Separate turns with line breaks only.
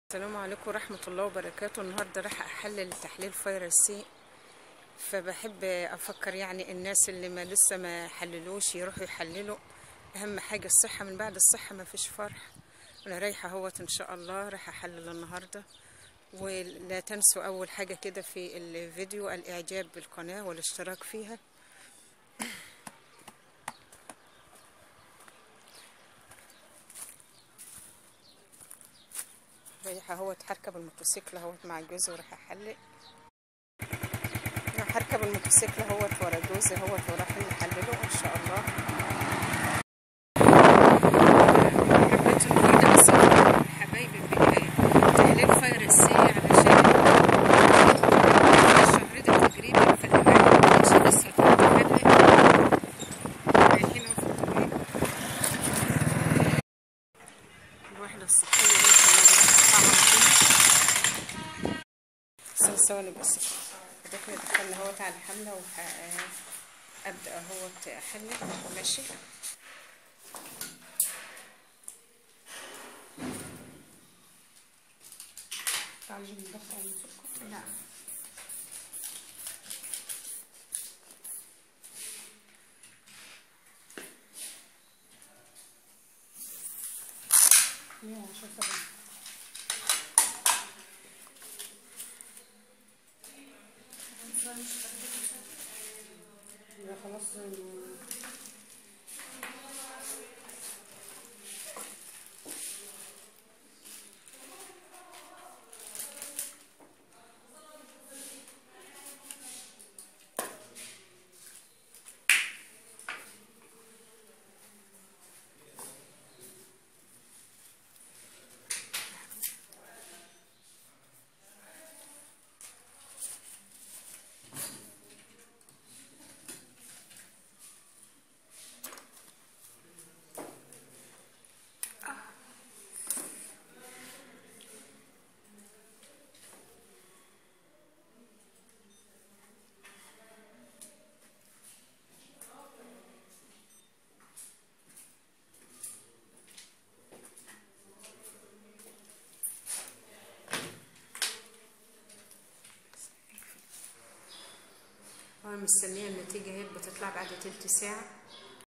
السلام عليكم ورحمة الله وبركاته النهاردة راح أحلل تحليل فيروس سي فبحب أفكر يعني الناس اللي ما لسه ما حللوش يروحوا يحللوا أهم حاجة الصحة من بعد الصحة ما فيش فرح أنا رايحة اهوت إن شاء الله راح أحلل النهاردة ولا تنسوا أول حاجة كده في الفيديو الإعجاب بالقناة والاشتراك فيها رايحة اهوت هركب الموتوسيكل اهوت مع جوزي وراح احلق انا هركب الموتوسيكل اهوت ورا جوزي اهوت ورايحين نحلله ان شاء الله حبيت النهارده بس حبايبي البداية تحليل فيروس سي علشان الشهر ده تقريبا فالواحد مش لسه تحلق رايحين اهو في الطريق الوحدة الصحية ثواني بس كده دخلنا اهوت على الحملة وابدا اهوت احلل ماشي
عايزين ندخل المسكر
نعم
ليه عشان سبعة يبقى خلاص
انا مستنيه النتيجه اهي بتطلع بعد تلت ساعه